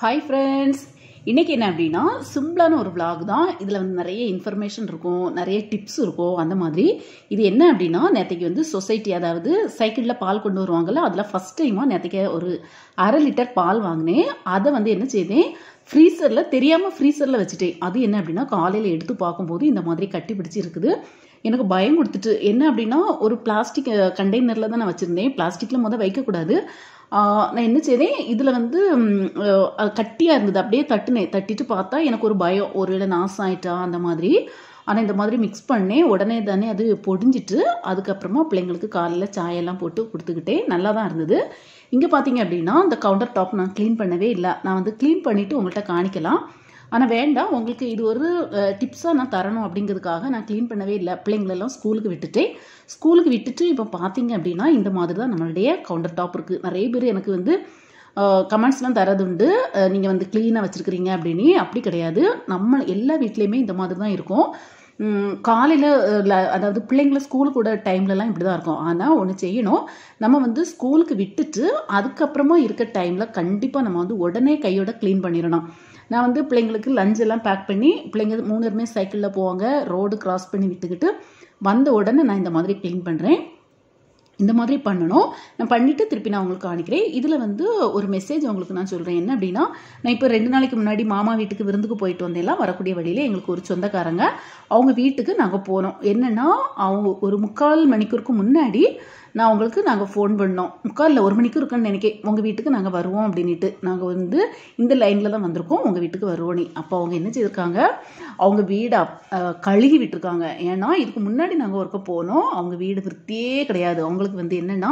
hi friends இன்றைக்கி என்ன அப்படின்னா சிம்பிளான ஒரு vlog தான் இதில் வந்து நிறைய இன்ஃபர்மேஷன் இருக்கும் நிறைய டிப்ஸ் இருக்கும் அந்த மாதிரி இது என்ன அப்படின்னா நேற்றுக்கு வந்து சொசைட்டி அதாவது சைக்கிளில் பால் கொண்டு வருவாங்கல்ல அதில் ஃபஸ்ட் டைமாக நேற்றுக்கு ஒரு அரை லிட்டர் பால் வாங்கினேன் அதை வந்து என்ன செய்தேன் ஃப்ரீசரில் தெரியாமல் ஃப்ரீசரில் வச்சுட்டேன் அது என்ன அப்படின்னா காலையில் எடுத்து பார்க்கும்போது இந்த மாதிரி கட்டி பிடிச்சி இருக்குது எனக்கு பயம் கொடுத்துட்டு என்ன அப்படின்னா ஒரு பிளாஸ்டிக் கண்டெய்னரில் தான் நான் வச்சுருந்தேன் பிளாஸ்டிக்கில் முத வைக்கக்கூடாது ஆஹ் நான் என்ன செய்தேன் இதில் வந்து ம், அஹ், கட்டியாக இருந்தது அப்படியே தட்டுனேன் தட்டிட்டு பார்த்தா எனக்கு ஒரு பயம் ஒரு வேளை நாசம் ஆயிட்டா அந்த மாதிரி ஆனால் இந்த மாதிரி மிக்ஸ் பண்ணேன் உடனே தானே அது பொடிஞ்சிட்டு அதுக்கப்புறமா பிள்ளைங்களுக்கு காலையில் சாயெல்லாம் போட்டு கொடுத்துக்கிட்டே நல்லா தான் இருந்தது இங்கே பார்த்தீங்க அப்படின்னா இந்த கவுண்டர் டாப் நான் க்ளீன் பண்ணவே இல்லை நான் வந்து க்ளீன் பண்ணிவிட்டு உங்கள்கிட்ட காணிக்கலாம் ஆனால் வேண்டாம் உங்களுக்கு இது ஒரு டிப்ஸாக நான் தரணும் அப்படிங்கிறதுக்காக நான் க்ளீன் பண்ணவே இல்லை பிள்ளைங்களெல்லாம் ஸ்கூலுக்கு விட்டுட்டேன் ஸ்கூலுக்கு விட்டுட்டு இப்போ பார்த்தீங்க அப்படின்னா இந்த மாதிரி தான் நம்மளுடைய கவுண்டர் டாப் இருக்குது நிறைய பேர் எனக்கு வந்து கமெண்ட்ஸ்லாம் தரதுண்டு நீங்கள் வந்து க்ளீனாக வச்சுருக்கிறீங்க அப்படின்னு அப்படி கிடையாது நம்ம எல்லா வீட்லேயுமே இந்த மாதிரி தான் இருக்கும் காலையில் அதாவது பிள்ளைங்கள ஸ்கூலுக்கு விட டைம்லலாம் இப்படி தான் இருக்கும் ஆனால் ஒன்று செய்யணும் நம்ம வந்து ஸ்கூலுக்கு விட்டுட்டு அதுக்கப்புறமா இருக்க டைமில் கண்டிப்பாக நம்ம வந்து உடனே கையோட க்ளீன் பண்ணிடணும் நான் வந்து பிள்ளைங்களுக்கு லஞ்ச் எல்லாம் பேக் பண்ணி பிள்ளைங்க மூணு பேருமே சைக்கிளில் போவாங்க ரோடு கிராஸ் பண்ணி விட்டுக்கிட்டு வந்த உடனே நான் இந்த மாதிரி க்ளீன் பண்ணுறேன் இந்த மாதிரி பண்ணணும் நான் பண்ணிவிட்டு திருப்பி நான் உங்களுக்கு காணிக்கிறேன் இதில் வந்து ஒரு மெசேஜ் உங்களுக்கு நான் சொல்கிறேன் என்ன அப்படின்னா நான் இப்போ ரெண்டு நாளைக்கு முன்னாடி மாமா வீட்டுக்கு விருந்துக்கு போயிட்டு வந்தேலாம் வரக்கூடிய வழியில் எங்களுக்கு ஒரு சொந்தக்காரங்க அவங்க வீட்டுக்கு நாங்கள் போனோம் என்னென்னா அவங்க ஒரு முக்கால் மணிக்கூருக்கு முன்னாடி நான் அவங்களுக்கு நாங்கள் ஃபோன் பண்ணோம் முக்காலில் ஒரு மணிக்கு இருக்குன்னு நினைக்கிறேன் உங்கள் வீட்டுக்கு நாங்கள் வருவோம் அப்படின்ட்டு நாங்கள் வந்து இந்த லைனில் தான் வந்திருக்கோம் உங்கள் வீட்டுக்கு வருவோம் நீ அப்போ அவங்க என்ன செய்திருக்காங்க அவங்க வீடை அப்- அஹ் கழுகி விட்டுருக்காங்க ஏன்னா இதுக்கு முன்னாடி நாங்கள் ஒருக்க போனோம் அவங்க வீடு விற்த்தியே கிடையாது அவங்களுக்கு வந்து என்னென்னா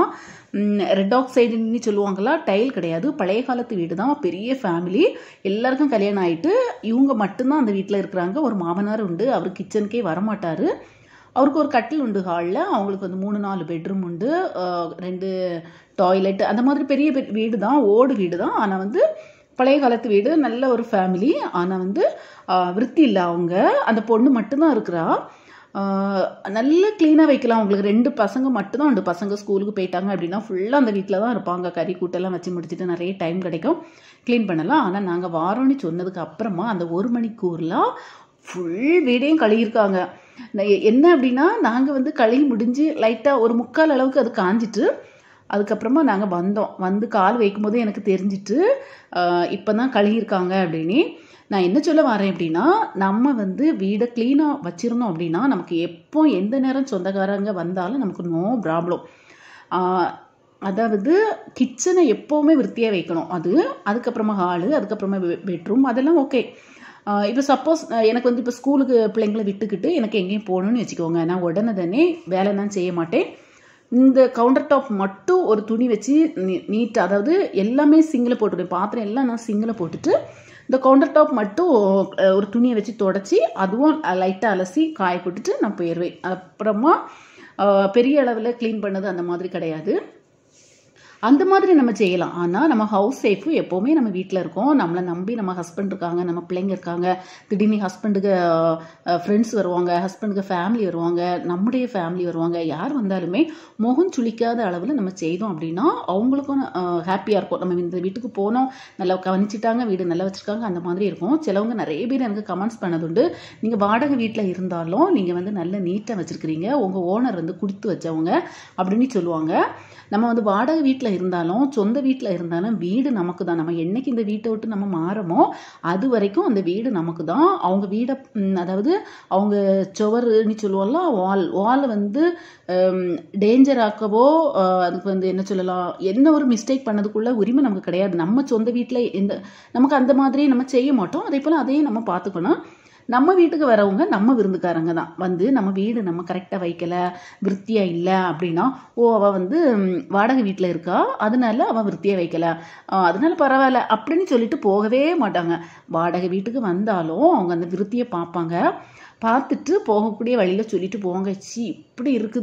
ரெட் ஆக்சைடுன்னு சொல்லுவாங்களா டைல் கிடையாது பழைய காலத்து வீடு தான் பெரிய ஃபேமிலி எல்லாருக்கும் கல்யாணம் ஆயிட்டு இவங்க மட்டும்தான் அந்த வீட்டில் இருக்கிறாங்க ஒரு மாமனார் உண்டு அவர் கிச்சனுக்கே வரமாட்டார் அவருக்கு ஒரு கட்டில் உண்டு ஹாலில் அவங்களுக்கு வந்து மூணு நாலு பெட்ரூம் உண்டு அஹ் ரெண்டு டாய்லெட் அந்த மாதிரி பெரிய பெ- வீடு தான் ஓடு வீடு தான் ஆனால் வந்து பழைய காலத்து வீடு நல்ல ஒரு ஃபேமிலி ஆனால் வந்து அஹ் விருத்தி இல்லை அவங்க அந்த பொண்ணு மட்டும்தான் இருக்கிறா ஆஹ் நல்ல க்ளீனாக வைக்கலாம் அவங்களுக்கு ரெண்டு பசங்க மட்டும்தான் உண்டு பசங்க ஸ்கூலுக்கு போயிட்டாங்க அப்படின்னா ஃபுல்லாக அந்த வீட்டில் தான் இருப்பாங்க கறி கூட்டெல்லாம் வச்சு முடிச்சுட்டு நிறைய டைம் கிடைக்கும் க்ளீன் பண்ணலாம் ஆனால் நாங்கள் வாரோன்னு சொன்னதுக்கு அப்புறமா அந்த ஒரு மணிக்கூர்லாம் ஃபுல் வீடையும் கழுகியிருக்காங்க நான் எ- என்ன அப்படின்னா நாங்கள் வந்து கழுகி முடிஞ்சு லைட்டாக ஒரு முக்கால் அளவுக்கு அது காஞ்சிட்டு அதுக்கப்புறமா நாங்கள் வந்தோம் வந்து கால் வைக்கும்போது எனக்கு தெரிஞ்சிட்டு இப்போ தான் கழுகியிருக்காங்க அப்படின்னு நான் என்ன சொல்ல வரேன் அப்படின்னா நம்ம வந்து வீடை க்ளீனாக வச்சிருந்தோம் அப்படின்னா நமக்கு எப்போ எந்த நேரம் சொந்தக்காரங்க வந்தாலும் நமக்கு நோ ப்ராப்ளம் அதாவது கிச்சனை எப்போவுமே விருத்தியாக வைக்கணும் அது அதுக்கப்புறமா ஹாலு அதுக்கப்புறமா பெட்ரூம் அதெல்லாம் ஓகே இப்போ சப்போஸ் எனக்கு வந்து இப்போ ஸ்கூலுக்கு பிள்ளைங்களை விட்டுக்கிட்டு எனக்கு எங்கேயும் போகணும்னு வச்சுக்கோங்க நான் உடனே தானே வேலை நான் செய்ய மாட்டேன் இந்த கவுண்டர் டாப் மட்டும் ஒரு துணி வச்சு நீட்டாக அதாவது எல்லாமே சிங்கில் போட்டுருவேன் பாத்திரம் எல்லாம் நான் சிங்கில் போட்டுட்டு இந்த கவுண்டர் டாப் மட்டும் அஹ், ஒரு துணியை வச்சு தொடச்சி அதுவும் லைட்டாக அலசி காய போட்டுட்டு நான் போயிடுவேன் அப்புறமா அஹ், பெரிய அளவில் க்ளீன் பண்ணது அந்த மாதிரி கிடையாது அந்த மாதிரி நம்ம செய்யலாம் ஆனால் நம்ம ஹவுஸ் சேஃபு எப்போவுமே நம்ம வீட்டில் இருக்கோம் நம்மளை நம்பி நம்ம ஹஸ்பண்ட் இருக்காங்க நம்ம பிள்ளைங்க இருக்காங்க திடீர்னு ஹஸ்பண்டுக்கு ஃப்ரெண்ட்ஸ் வருவாங்க ஹஸ்பண்டுக்கு ஃபேமிலி வருவாங்க நம்முடைய ஃபேமிலி வருவாங்க யார் வந்தாலுமே முகம் சுளிக்காத அளவில் நம்ம செய்தோம் அப்படின்னா அவங்களுக்கும் ஹாப்பியாக இருக்கும் நம்ம இந்த வீட்டுக்கு போனோம் நல்லா கவனிச்சிட்டாங்க வீடு நல்லா வச்சுருக்காங்க அந்த மாதிரி இருக்கும் சிலவங்க நிறைய பேர் எனக்கு கமெண்ட்ஸ் பண்ணதுண்டு நீங்கள் வாடகை வீட்டில் இருந்தாலும் நீங்கள் வந்து நல்ல நீட்டாக வச்சுருக்கிறீங்க உங்கள் ஓனர் வந்து கொடுத்து வச்சவங்க அப்படின்னு சொல்லுவாங்க நம்ம வந்து வாடகை வீட்டில் இருந்தாலும் சொந்த வீட்டில் இருந்தாலும் வீடு நமக்கு தான் நம்ம என்னைக்கு இந்த வீட்டை விட்டு நம்ம மாறமோ அது வரைக்கும் அந்த வீடு நமக்கு தான் அவங்க வீடை ம், அதாவது அவங்க சுவருன்னு சொல்லுவோம்ல வால் வாலை வந்து டேஞ்சர் ஆக்கவோ அஹ், அதுக்கு வந்து என்ன சொல்லலாம் என்ன ஒரு மிஸ்டேக் பண்ணதுக்குள்ள உரிமை நமக்கு கிடையாது நம்ம சொந்த வீட்டில் எந்த நமக்கு அந்த மாதிரி நம்ம செய்ய மாட்டோம் அதே போல் அதையும் நம்ம பார்த்துக்கணும் நம்ம வீட்டுக்கு வரவங்க நம்ம விருந்துக்காரங்க தான் வந்து நம்ம வீடு நம்ம கரெக்டாக வைக்கல விருத்தியா இல்லை அப்படின்னா ஓ அவள் வந்து ம், வாடகை வீட்டில் இருக்கா அதனால அவள் விருத்தியாக வைக்கல ஆ, அதனால பரவாயில்ல அப்படின்னு சொல்லிட்டு போகவே மாட்டாங்க வாடகை வீட்டுக்கு வந்தாலும் அவங்க அந்த விருத்தியை பார்ப்பாங்க பார்த்துட்டு போகக்கூடிய வழியில் சொல்லிட்டு போவாங்க சி இப்படி இருக்குது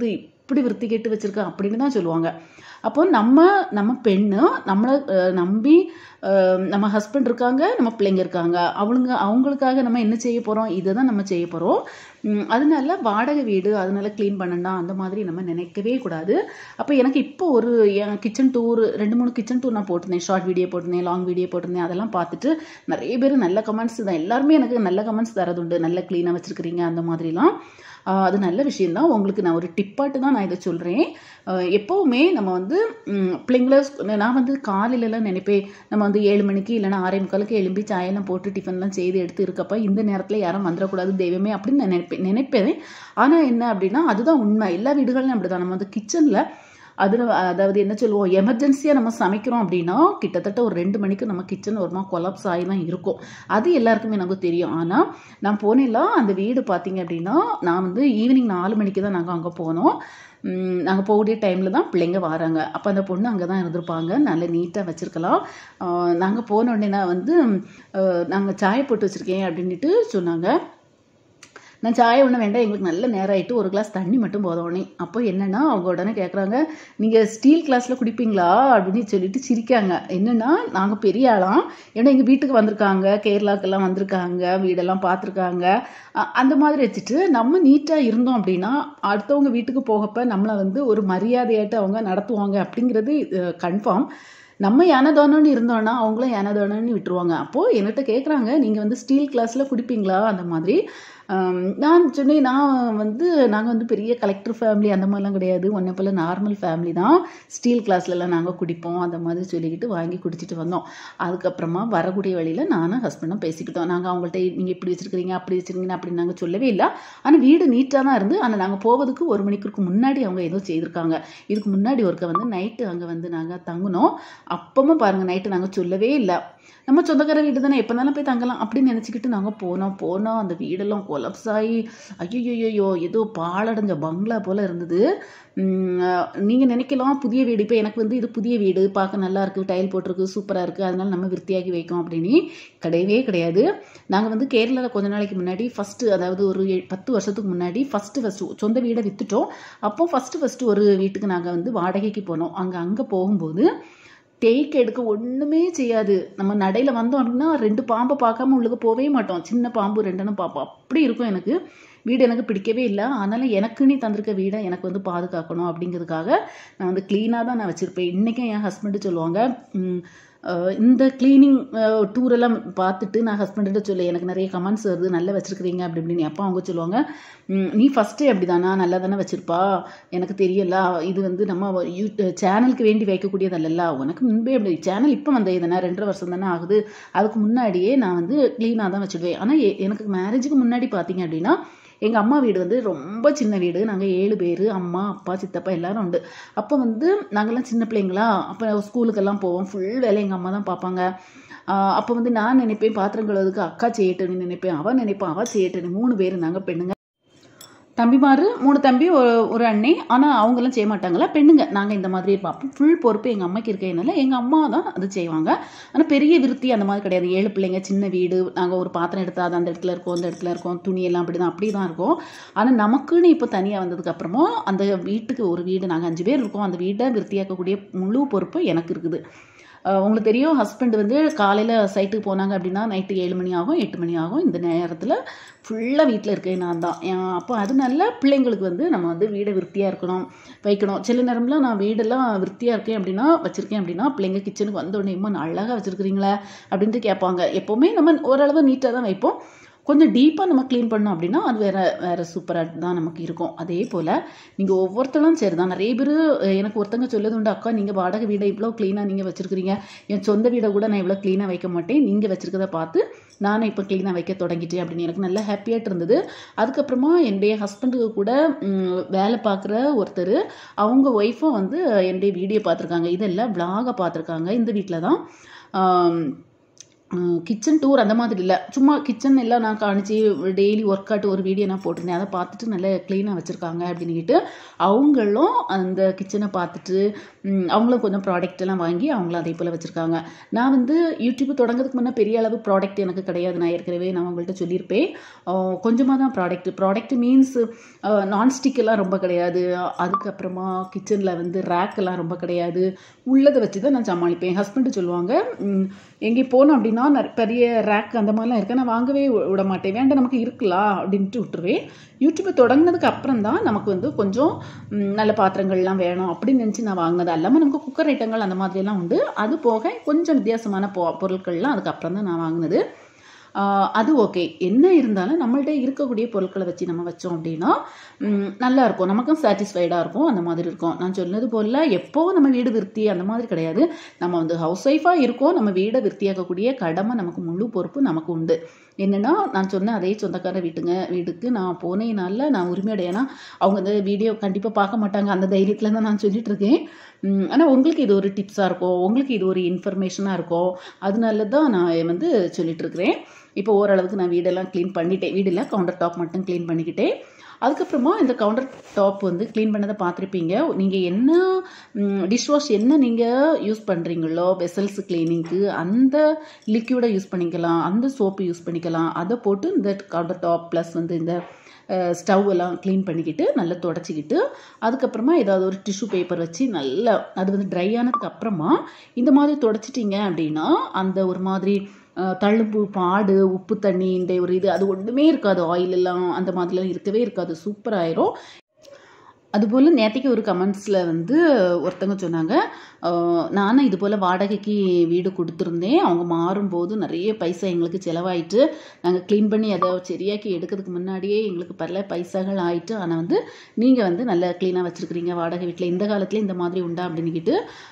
இப்படி விருத்தி கெட்டு வச்சிருக்க அப்படின்னு தான் சொல்லுவாங்க அப்போ நம்ம நம்ம பெண்ணு நம்மளை அஹ், நம்பி அஹ், நம்ம ஹஸ்பண்ட் இருக்காங்க நம்ம பிள்ளைங்க இருக்காங்க அவளுங்க அவங்களுக்காக நம்ம என்ன செய்ய போகிறோம் இதை தான் நம்ம செய்ய போகிறோம் அதனால வாடகை வீடு அதனால க்ளீன் பண்ணணும் அந்த மாதிரி நம்ம நினைக்கவே கூடாது அப்போ எனக்கு இப்போ ஒரு என் கிச்சன் டூர் ரெண்டு மூணு கிச்சன் டூர் நான் போட்டிருந்தேன் ஷார்ட் வீடியோ போட்டிருந்தேன் லாங் வீடியோ போட்டிருந்தேன் அதெல்லாம் பார்த்துட்டு நிறைய பேர் நல்ல கமெண்ட்ஸ் தான் எல்லாருமே எனக்கு நல்ல கமெண்ட்ஸ் தரதுண்டு நல்ல க்ளீனாக வச்சுருக்கிறீங்க அந்த மாதிரிலாம் ஆஹ் அது நல்ல விஷயம்தான் உங்களுக்கு நான் ஒரு டிப்பாட்டு தான் நான் இதை சொல்கிறேன் எப்போவுமே நம்ம வந்து ம், பிள்ளைங்கள ஸ்கூ- நான் வந்து காலையிலலாம் நினைப்பேன் நம்ம வந்து ஏழு மணிக்கு இல்லைன்னா ஆறே முக்காலுக்கு எழும்பி சாயெல்லாம் போட்டு டிஃபன்லாம் செய்து எடுத்து இருக்கப்ப இந்த நேரத்தில் யாரும் வந்துடக்கூடாது தெய்வமே அப்படின்னு நான் நினைப்பேன் நினைப்பேன் ஆனால் என்ன அப்படின்னா அதுதான் உண்மை எல்லா வீடுகளிலும் அப்படிதான் நம்ம வந்து கிச்சனில் அது அதாவது என்ன சொல்லுவோம் எமர்ஜென்சியாக நம்ம சமைக்கிறோம் அப்படின்னா கிட்டத்தட்ட ஒரு ரெண்டு மணிக்கு நம்ம கிச்சன் ஒருமா கொலாப்ஸ் ஆகி தான் இருக்கும் அது எல்லாருக்குமே நமக்கு தெரியும் ஆனால் நான் போனேன்லாம் அந்த வீடு பார்த்தீங்க அப்படின்னா நான் வந்து ஈவினிங் நாலு மணிக்கு தான் நாங்கள் அங்கே போனோம் நாங்கள் போகக்கூடிய டைமில் தான் பிள்ளைங்க வராங்க அப்போ அந்த பொண்ணு அங்கே தான் இருந்திருப்பாங்க நல்ல நீட்டாக வச்சுருக்கலாம் நாங்கள் போன உடனே நான் வந்து நாங்கள் சாய போட்டு வச்சுருக்கேன் அப்படின்ட்டு சொன்னாங்க நான் சாய ஒன்றும் வேண்டாம் எங்களுக்கு நல்ல நேரம் ஆயிட்டு ஒரு கிளாஸ் தண்ணி மட்டும் போதோடனே அப்போ என்னன்னா அவங்க உடனே கேட்குறாங்க நீங்கள் ஸ்டீல் கிளாஸில் குடிப்பீங்களா அப்படின்னு சொல்லிட்டு சிரிக்காங்க என்னன்னா நாங்கள் பெரிய ஆளாம் ஏன்னா எங்கள் வீட்டுக்கு வந்திருக்காங்க கேரளாக்கெல்லாம் வந்திருக்காங்க வீடெல்லாம் பார்த்துருக்காங்க அ- அந்த மாதிரி வச்சுட்டு நம்ம நீட்டாக இருந்தோம் அப்படின்னா அடுத்தவங்க வீட்டுக்கு போகப்ப நம்மளை வந்து ஒரு மரியாதையாയിട്ട് அவங்க நடத்துவாங்க அப்படிங்கிறது கன்ஃபார்ம் நம்ம யானதானோன்னு இருந்தோன்னா அவங்களும் யானதானோன்னு விட்டுருவாங்க அப்போது என்கிட்ட கேட்குறாங்க நீங்கள் வந்து ஸ்டீல் கிளாஸில் குடிப்பீங்களா அந்த மாதிரி ஆம், நான் சொன்னேன் நான் வந்து நாங்கள் வந்து பெரிய கலெக்டர் ஃபேமிலி அந்த மாதிரிலாம் கிடையாது ஒன்றை போல் நார்மல் ஃபேமிலி தான் ஸ்டீல் கிளாஸ்லலாம் நாங்கள் குடிப்போம் அந்த மாதிரி சொல்லிக்கிட்டு வாங்கி குடிச்சிட்டு வந்தோம் அதுக்கப்புறமா வரக்கூடிய வழியில் நானும் ஹஸ்பண்டும் பேசிக்கிட்டோம் நாங்கள் அவங்கள்ட்ட நீங்கள் இப்படி வச்சுருக்கிறீங்க அப்படி வச்சுருக்கீங்க அப்படின்னு நாங்கள் சொல்லவே இல்லை ஆனால் வீடு நீட்டாக தான் இருந்து ஆனால் நாங்கள் போவதுக்கு ஒரு மணிக்கு முன்னாடி அவங்க ஏதோ செய்திருக்காங்க இதுக்கு முன்னாடி ஒருக்க வந்து நைட்டு அங்கே வந்து நாங்கள் தங்கினோம் அப்பவும் பாருங்கள் நைட்டு நாங்கள் சொல்லவே இல்லை நம்ம சொந்தக்கார வீடு தானே எப்போனாலும் போய் தங்கலாம் அப்படின்னு நினச்சிக்கிட்டு நாங்கள் போனோம் போனோம் அந்த வீடெல்லாம் கொலப்ஸ் ஆகி ஐயோ ஏதோ பாழடைஞ்ச பங்களா போல் இருந்தது நீங்கள் நினைக்கலாம் புதிய வீடு இப்போ எனக்கு வந்து இது புதிய வீடு பார்க்க நல்லா இருக்குது டைல் போட்டிருக்கு சூப்பராக இருக்குது அதனால நம்ம விருத்தியாக்கி வைக்கோம் அப்படின்னு கிடையவே கிடையாது நாங்கள் வந்து கேரளாவில் கொஞ்ச நாளைக்கு முன்னாடி ஃபஸ்ட்டு அதாவது ஒரு ஏ- பத்து வருஷத்துக்கு முன்னாடி ஃபஸ்ட்டு ஃபஸ்ட்டு சொந்த வீடை விற்றுட்டோம் அப்போ ஃபஸ்ட்டு ஃபஸ்ட்டு ஒரு வீட்டுக்கு நாங்கள் வந்து வாடகைக்கு போனோம் அங்கே அங்கே போகும்போது டேக் எடுக்க ஒன்றுமே செய்யாது நம்ம நடையில் வந்தோம் அப்படின்னா ரெண்டு பாம்பை பார்க்காம உள்ளுக்கு போகவே மாட்டோம் சின்ன பாம்பு ரெண்டெண்ணம் பார்ப்போம் அப்படி இருக்கும் எனக்கு வீடு எனக்கு பிடிக்கவே இல்லை ஆனாலும் எனக்குன்னு தந்திருக்க வீடை எனக்கு வந்து பாதுகாக்கணும் அப்படிங்கிறதுக்காக நான் வந்து க்ளீனாக தான் நான் வச்சுருப்பேன் இன்றைக்கும் என் ஹஸ்பண்டு சொல்லுவாங்க "ம், அஹ், இந்த க்ளீனிங் டூர் எல்லாம் பார்த்துட்டு நான் ஹஸ்பண்ட்ட சொல்ல எனக்கு நிறைய கமெண்ட்ஸ் வருது நல்லா வச்சுருக்கிறீங்க அப்படி இப்படின்னு அப்போ அவங்க சொல்லுவாங்க "ம், நீ ஃபஸ்ட்டே அப்படி தானா நல்லா தானே வச்சுருப்பா எனக்கு தெரியல இது வந்து நம்ம யூ சேனலுக்கு வேண்டி வைக்கக்கூடியதல்லல்ல உனக்கு முன்பே அப்படி சேனல் இப்போ வந்த இதுனா ரெண்டரை வருஷம் தானே ஆகுது அதுக்கு முன்னாடியே நான் வந்து க்ளீனாக தான் வச்சுடுவேன் ஆனால் எனக்கு மேரேஜுக்கு முன்னாடி பார்த்தீங்க அப்படின்னா எங்கள் அம்மா வீடு வந்து ரொம்ப சின்ன வீடு நாங்கள் ஏழு பேர் அம்மா அப்பா சித்தப்பா எல்லாரும் உண்டு அப்போ வந்து நாங்கள்லாம் சின்ன பிள்ளைங்களா அப்போ ஸ்கூலுக்கெல்லாம் போவோம் ஃபுல் வேலை எங்கள் அம்மா தான் பார்ப்பாங்க ஆஹ் அப்போ வந்து நான் நினைப்பேன் பாத்திரம் கழுவுறதுக்கு அக்கா செய்யட்டும்னு நினைப்பேன் அவன் நினைப்பான் அவள் செய்யட்டுன்னு மூணு பேர் நாங்கள் பெண்ணுங்க தம்பிமாரு மூணு தம்பி ஒரு- ஒரு அண்ணி ஆனால் அவங்கெல்லாம் செய்ய மாட்டாங்களா பெண்ணுங்க நாங்கள் இந்த மாதிரி பார்ப்போம் ஃபுல் பொறுப்பு எங்கள் அம்மாக்கு இருக்கனால எங்கள் அம்மா தான் அது செய்வாங்க ஆனால் பெரிய விருத்தி அந்த மாதிரி கிடையாது ஏழு பிள்ளைங்க சின்ன வீடு நாங்கள் ஒரு பாத்திரம் எடுத்தா அது அந்த இடத்துல இருக்கோம் அந்த இடத்துல இருக்கோம் துணி எல்லாம் அப்படி தான் அப்படி தான் இருக்கும் ஆனால் நமக்குன்னு இப்போ தனியாக வந்ததுக்கப்புறமா அந்த வீட்டுக்கு ஒரு வீடு நாங்கள் அஞ்சு பேர் இருக்கோம் அந்த வீட்டை விருத்தியாக்கக்கூடிய முழு பொறுப்பு எனக்கு இருக்குது அஹ் உங்களுக்கு தெரியும் ஹஸ்பண்ட் வந்து காலையில் சைட்டுக்கு போனாங்க அப்படின்னா நைட்டு ஏழு மணி ஆகும் எட்டு மணி ஆகும் இந்த நேரத்தில் ஃபுல்லாக வீட்டில் இருக்கேன் நான் தான் அஹ் அப்போ அதனால பிள்ளைங்களுக்கு வந்து நம்ம வந்து வீடை விருத்தியாக இருக்கணும் வைக்கணும் சில நேரம்லாம் நான் வீடெல்லாம் விருத்தியாக இருக்கேன் அப்படின்னா வச்சுருக்கேன் அப்படின்னா பிள்ளைங்க கிச்சனுக்கு வந்த உடனே "அம்மா, அழகாக வச்சுருக்கிறீங்களா அப்படின்ட்டு கேட்பாங்க எப்போவுமே நம்ம ஓரளவு நீட்டாக தான் வைப்போம் கொஞ்சம் டீப்பாக நம்ம க்ளீன் பண்ணோம் அப்படின்னா அது வேற வேற சூப்பராக தான் நமக்கு இருக்கும் அதே போல் நீங்கள் ஒவ்வொருத்தரும் சரி தான் நிறைய பேர் எனக்கு ஒருத்தங்க சொல்லது உண்டு அக்கா நீங்கள் வாடகை வீடை இவ்வளோ க்ளீனாக நீங்கள் வச்சுருக்கிறீங்க என் சொந்த வீடை கூட நான் இவ்வளோ க்ளீனாக வைக்க மாட்டேன் நீங்கள் வச்சுருக்கத பார்த்து நானும் இப்போ க்ளீனாக வைக்க தொடங்கிட்டேன் அப்படின்னு எனக்கு நல்லா ஹாப்பியாகிட்டு இருந்தது அதுக்கப்புறமா என்னுடைய ஹஸ்பண்டுக்கு கூட ம், வேலை பார்க்குற ஒருத்தர் அவங்க ஒய்ஃபும் வந்து என்னுடைய வீடியோ பார்த்துருக்காங்க இதெல்லாம் vlog-அ பார்த்துருக்காங்க இந்த வீட்டில் தான் ஆம், கிச்சன் டூர் அந்த மாதிரி இல்லை சும்மா கிச்சன் எல்லாம் நான் காணிச்சு டெய்லி ஒர்க் அவுட் ஒரு வீடியோ நான் போட்டிருந்தேன் அதை பார்த்துட்டு நல்லா க்ளீனாக வச்சுருக்காங்க அப்படின்னுக்கிட்டு அவங்களும் அந்த கிச்சனை பார்த்துட்டு ம், அவங்களும் கொஞ்சம் ப்ராடக்ட் எல்லாம் வாங்கி அவங்களும் அதே போல் வச்சுருக்காங்க நான் வந்து யூடியூப் தொடங்குறதுக்கு முன்னே பெரிய அளவு ப்ராடக்ட் எனக்கு கிடையாது நான் ஏற்கனவே நான் உங்கள்கிட்ட சொல்லியிருப்பேன் கொஞ்சமாக தான் ப்ராடக்ட் ப்ராடக்ட் மீன்ஸ் நான்ஸ்டிக் எல்லாம் ரொம்ப கிடையாது அதுக்கப்புறமா கிச்சனில் வந்து ரேக் எல்லாம் ரொம்ப கிடையாது உள்ளதை வச்சு தான் நான் சமாளிப்பேன் ஹஸ்பண்டு சொல்லுவாங்க ம், எங்கேயும் போனோம் அப்படின்னா நிறைய பெரிய ரேக் அந்த மாதிரிலாம் இருக்கு நான் வாங்கவே வி- விட மாட்டேன் வேண்டாம் நமக்கு இருக்கலாம் அப்படின்ட்டு விட்டுருவேன் யூடியூப்பை தொடங்கினதுக்கு அப்புறம் தான் நமக்கு வந்து கொஞ்சம் ம், நல்ல பாத்திரங்கள்லாம் வேணும் அப்படின்னு நினச்சி நான் வாங்கினது அல்லாமல் நமக்கு குக்கர் ஐட்டங்கள் அந்த மாதிரியெல்லாம் உண்டு அது போக கொஞ்சம் வித்தியாசமான பொ பொருட்கள்லாம் அதுக்கப்புறம் தான் நான் வாங்கினது ஆஹ் அது ஓகே என்ன இருந்தாலும் நம்மள்ட்ட இருக்கக்கூடிய பொருட்களை வச்சு நம்ம வச்சோம் அப்படின்னா ம், நல்லா இருக்கும் நமக்கும் சாட்டிஸ்ஃபைடாக இருக்கும் அந்த மாதிரி இருக்கும் நான் சொன்னது போல் எப்போ நம்ம வீடு விருத்தி அந்த மாதிரி கிடையாது நம்ம வந்து ஹவுஸ் ஒய்ஃபாக இருக்கோம் நம்ம வீடை விருத்தியாக்கக்கூடிய கடமை நமக்கு முழு பொறுப்பு நமக்கு உண்டு என்னன்னா நான் சொன்ன அதே சொந்தக்கார வீட்டுங்க வீட்டுக்கு நான் போனேனால நான் உரிமையுடையனா அவங்க வந்து வீடியோ கண்டிப்பாக பார்க்க மாட்டாங்க அந்த தைரியத்தில் தான் நான் சொல்லிட்டு இருக்கேன் ஆனால் உங்களுக்கு இது ஒரு டிப்ஸாக இருக்கும் உங்களுக்கு இது ஒரு இன்ஃபர்மேஷனாக இருக்கும் அதனால தான் நான் வந்து சொல்லிட்டு இருக்கிறேன் இப்போ ஓரளவுக்கு நான் வீடெல்லாம் க்ளீன் பண்ணிட்டேன் வீடில் கவுண்டர் டாப் மட்டும் க்ளீன் பண்ணிக்கிட்டேன் அதுக்கப்புறமா இந்த கவுண்டர் டாப் வந்து க்ளீன் பண்ணதை பார்த்துருப்பீங்க நீங்கள் என்ன டிஷ் வாஷ் என்ன நீங்கள் யூஸ் பண்ணுறீங்களோ வெசல்ஸ் க்ளீனிங்க்கு அந்த லிக்யூடை யூஸ் பண்ணிக்கலாம் அந்த சோப்பு யூஸ் பண்ணிக்கலாம் அதை போட்டு இந்த கவுண்டர் டாப் ப்ளஸ் வந்து இந்த ஸ்டவ் எல்லாம் க்ளீன் பண்ணிக்கிட்டு நல்லா தொடச்சிக்கிட்டு அதுக்கப்புறமா ஏதாவது ஒரு டிஷ்யூ பேப்பர் வச்சு நல்லா அது வந்து ட்ரை ஆனதுக்கு அப்புறமா இந்த மாதிரி தொடச்சிட்டிங்க அப்படின்னா அந்த ஒரு மாதிரி அஹ், தழும்பு பாடு உப்பு தண்ணி இந்த ஒரு இது அது ஒன்றுமே இருக்காது ஆயில் எல்லாம் அந்த மாதிரிலாம் இருக்கவே இருக்காது சூப்பர் ஆயிரும் அதுபோல் நேற்றுக்கு ஒரு கமெண்ட்ஸில் வந்து ஒருத்தங்க சொன்னாங்க அஹ், நானும் இது போல் வாடகைக்கு வீடு கொடுத்துருந்தேன் அவங்க மாறும்போது நிறைய பைசா எங்களுக்கு செலவாயிட்டு நாங்கள் க்ளீன் பண்ணி அதை சரியாக்கி எடுக்கிறதுக்கு முன்னாடியே எங்களுக்கு பல பைசாகள் ஆயிட்டு ஆனால் வந்து நீங்கள் வந்து நல்லா க்ளீனாக வச்சுருக்கிறீங்க வாடகை வீட்டில் இந்த காலத்தில் இந்த மாதிரி உண்டா அப்படின்னுக்கிட்டு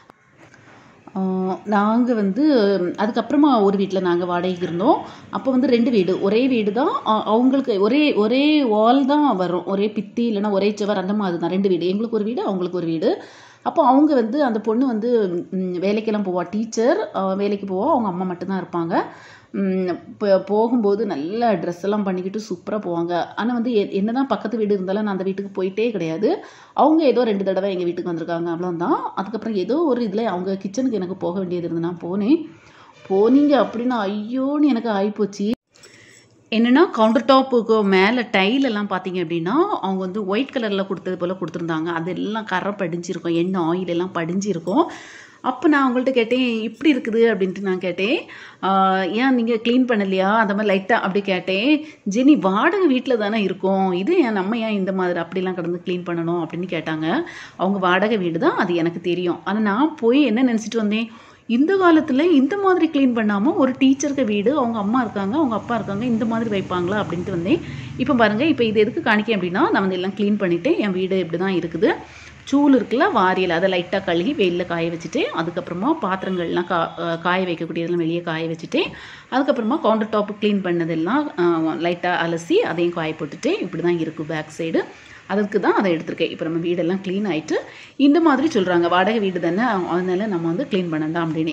நாங்கள் வந்து அதுக்கப்புறமா ஒரு வீட்டில் நாங்கள் வாடகைக்கு இருந்தோம் அப்போ வந்து ரெண்டு வீடு ஒரே வீடு தான் அ- அவங்களுக்கு ஒரே ஒரே வால் தான் வரும் ஒரே பித்தி இல்லைன்னா ஒரே சுவர் அந்த மாதிரி தான் ரெண்டு வீடு எங்களுக்கு ஒரு வீடு அவங்களுக்கு ஒரு வீடு அப்போ அவங்க வந்து அந்த பொண்ணு வந்து ம், வேலைக்கெல்லாம் போவா டீச்சர் வேலைக்கு போவா அவங்க அம்மா மட்டும்தான் இருப்பாங்க ம், இப்போ போகும்போது நல்ல ட்ரெஸ் எல்லாம் பண்ணிக்கிட்டு சூப்பராக போவாங்க ஆனால் வந்து எ- என்னதான் பக்கத்து வீடு இருந்தாலும் நான் அந்த வீட்டுக்கு போயிட்டே கிடையாது அவங்க ஏதோ ரெண்டு தடவை எங்கள் வீட்டுக்கு வந்திருக்காங்க அவ்வளோதான் அதுக்கப்புறம் ஏதோ ஒரு இதில் அவங்க கிச்சனுக்கு எனக்கு போக வேண்டியது இருந்து நான் போனேன் போனீங்க அப்படின்னா ஐயோன்னு எனக்கு ஆகிப்போச்சு என்னன்னா கவுண்டர் டாப்புக்கு மேலே டைல் எல்லாம் பார்த்தீங்க அப்படின்னா அவங்க வந்து ஒயிட் கலரில் கொடுத்தது போல் கொடுத்துருந்தாங்க அதெல்லாம் கரை படிஞ்சிருக்கும் எண்ணெய் ஆயில் எல்லாம் படிஞ்சிருக்கும் அப்போ நான் அவங்கள்ட்ட கேட்டேன் இப்படி இருக்குது அப்படின்ட்டு நான் கேட்டேன் ஆஹ் ஏன் நீங்கள் க்ளீன் பண்ணலையா அந்த மாதிரி லைட்டாக அப்படி கேட்டேன் ஜெனி வாடகை வீட்டில் தானே இருக்கோம் இது ஏன் நம்ம ஏன் இந்த மாதிரி அப்படிலாம் கடந்து க்ளீன் பண்ணணும் அப்படின்னு கேட்டாங்க அவங்க வாடகை வீடு தான் அது எனக்கு தெரியும் ஆனால் நான் போய் என்ன நினச்சிட்டு வந்தேன் இந்த காலத்தில் இந்த மாதிரி க்ளீன் பண்ணாமல் ஒரு டீச்சருக்கு வீடு அவங்க அம்மா இருக்காங்க அவங்க அப்பா இருக்காங்க இந்த மாதிரி வைப்பாங்களா அப்படின்ட்டு வந்தேன் இப்போ பாருங்கள் இப்போ இது எதுக்கு காணிக்க அப்படின்னா நான் வந்து எல்லாம் க்ளீன் பண்ணிவிட்டேன் என் வீடு இப்படி தான் இருக்குது சூல் இருக்குல்ல வாரியல் அதை லைட்டாக கழுகி வெயிலில் காய வச்சுட்டு அதுக்கப்புறமா பாத்திரங்கள்லாம் கா அஹ் காய வைக்கக்கூடியதெல்லாம் வெளியே காய வச்சுட்டு அதுக்கப்புறமா கவுண்டர் டாப்பு க்ளீன் பண்ணதெல்லாம் லைட்டாக அலசி அதையும் காய போட்டுட்டு இப்படி தான் இருக்குது பேக் சைடு அதுக்கு தான் அதை எடுத்திருக்கேன் இப்போ நம்ம வீடெல்லாம் க்ளீன் ஆயிட்டு இந்த மாதிரி சொல்கிறாங்க வாடகை வீடு தானே அதனால நம்ம வந்து க்ளீன் பண்ணண்டாம் அப்படின்னு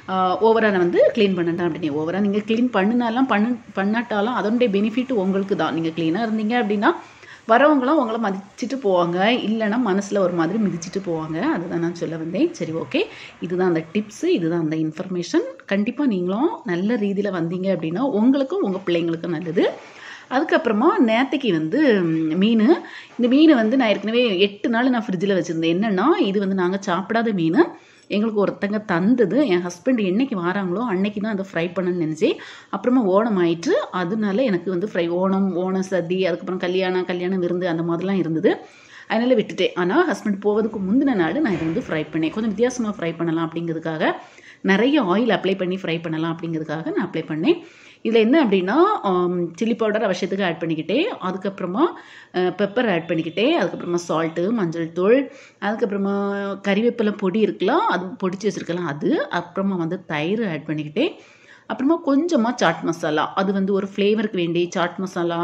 ஓவராக வந்து க்ளீன் பண்ணண்டாம் அப்படின்னு ஓவராக நீங்கள் க்ளீன் பண்ணினாலும் பண்ணு பண்ணாட்டாலும் அதனுடைய பெனிஃபிட் உங்களுக்கு தான் நீங்கள் க்ளீனாக இருந்தீங்க அப்படின்னா வரவங்களும் உங்களை மதிச்சுட்டு போவாங்க இல்லைன்னா மனசில் ஒரு மாதிரி மிதிச்சிட்டு போவாங்க அதுதான் நான் சொல்ல வந்தேன் சரி ஓகே இதுதான் அந்த டிப்ஸு இதுதான் அந்த இன்ஃபர்மேஷன் கண்டிப்பாக நீங்களும் நல்ல ரீதியில் வந்தீங்க அப்படின்னா உங்களுக்கும் உங்கள் பிள்ளைங்களுக்கும் நல்லது அதுக்கப்புறமா நேத்தைக்கு வந்து ம், மீன் இந்த மீன் வந்து நான் ஏற்கனவே எட்டு நாள் நான் ஃப்ரிட்ஜில் வச்சுருந்தேன் என்னென்னா இது வந்து நாங்கள் சாப்பிடாத மீன் எங்களுக்கு ஒருத்தங்க தந்தது என் ஹஸ்பண்ட் என்னைக்கு வராங்களோ அன்னைக்கு தான் அதை ஃப்ரை பண்ணணும்னு நினச்சேன் அப்புறமா ஓணம் ஆயிட்டு அதனால எனக்கு வந்து ஃப்ரை ஓணம் ஓணம் சதி அதுக்கப்புறம் கல்யாணம் கல்யாணம் விருந்து அந்த மாதிரிலாம் இருந்தது அதனால் விட்டுட்டேன் ஆனால் ஹஸ்பண்ட் போவதுக்கு முந்தின நாள் நான் இதை வந்து ஃப்ரை பண்ணேன் கொஞ்சம் வித்தியாசமாக ஃப்ரை பண்ணலாம் அப்படிங்கிறதுக்காக நிறைய ஆயில் அப்ளை பண்ணி ஃப்ரை பண்ணலாம் அப்படிங்கிறதுக்காக நான் அப்ளை பண்ணேன் இதில் என்ன அப்படின்னா சில்லி பவுடர் அவசியத்துக்கு ஆட் பண்ணிக்கிட்டேன் அதுக்கப்புறமா பெப்பர் ஆட் பண்ணிக்கிட்டேன் அதுக்கப்புறமா சால்ட்டு மஞ்சள் தூள் அதுக்கப்புறமா கறிவேப்பிலை பொடி இருக்கலாம் அது பொடிச்சு வச்சுருக்கலாம் அது அப்புறமா வந்து தயிர் ஆட் பண்ணிக்கிட்டேன் அப்புறமா கொஞ்சமாக சாட் மசாலா அது வந்து ஒரு ஃப்ளேவருக்கு வேண்டி சாட் மசாலா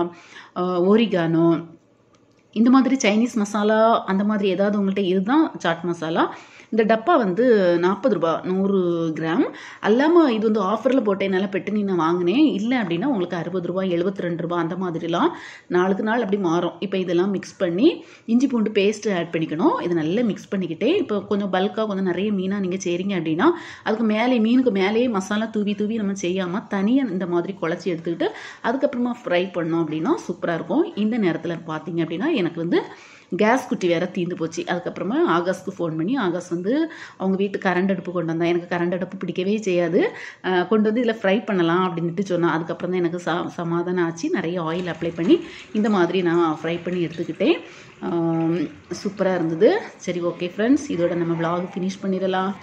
ஓரிகானோ இந்த மாதிரி சைனீஸ் மசாலா அந்த மாதிரி ஏதாவது உங்கள்கிட்ட இதுதான் சாட் மசாலா இந்த டப்பா வந்து நாற்பது ரூபா நூறு கிராம் அல்லாமல் இது வந்து ஆஃபரில் போட்டேனால பெட்டு நான் வாங்கினேன் இல்லை அப்படின்னா உங்களுக்கு அறுபது ரூபா எழுபத்தி ரெண்டு ரூபா அந்த மாதிரிலாம் நாளுக்கு நாள் அப்படி மாறும் இப்போ இதெல்லாம் மிக்ஸ் பண்ணி இஞ்சி பூண்டு பேஸ்ட்டு ஆட் பண்ணிக்கணும் இதை நல்லா மிக்ஸ் பண்ணிக்கிட்டே இப்போ கொஞ்சம் பல்காக கொஞ்சம் நிறைய மீனாக நீங்கள் செய்கிறீங்க அப்படின்னா அதுக்கு மேலே மீனுக்கு மேலேயே மசாலா தூவி தூவி நம்ம செய்யாமல் தனியாக இந்த மாதிரி குழச்சி எடுத்துக்கிட்டு அதுக்கப்புறமா ஃப்ரை பண்ணோம் அப்படின்னா சூப்பராக இருக்கும் இந்த நேரத்தில் பார்த்தீங்க அப்படின்னா எனக்கு வந்து கேஸ் குட்டி வேற தீந்து போச்சு அதுக்கப்புறமா ஆகாஸ்க்கு ஃபோன் பண்ணி ஆகாஸ் வந்து அவங்க வீட்டு கரண்ட் அடுப்பு கொண்டு வந்தான் எனக்கு கரண்ட் அடுப்பு பிடிக்கவே செய்யாது அஹ் கொண்டு வந்து இதில் ஃப்ரை பண்ணலாம் அப்படின்ட்டு சொன்னான் அதுக்கப்புறம் தான் எனக்கு ச சமாதானம் ஆச்சு நிறைய ஆயில் அப்ளை பண்ணி இந்த மாதிரி நான் ஃப்ரை பண்ணி எடுத்துக்கிட்டேன் சூப்பராக இருந்தது சரி ஓகே ஃப்ரெண்ட்ஸ் இதோட நம்ம vlog ஃபினிஷ் பண்ணிடலாம்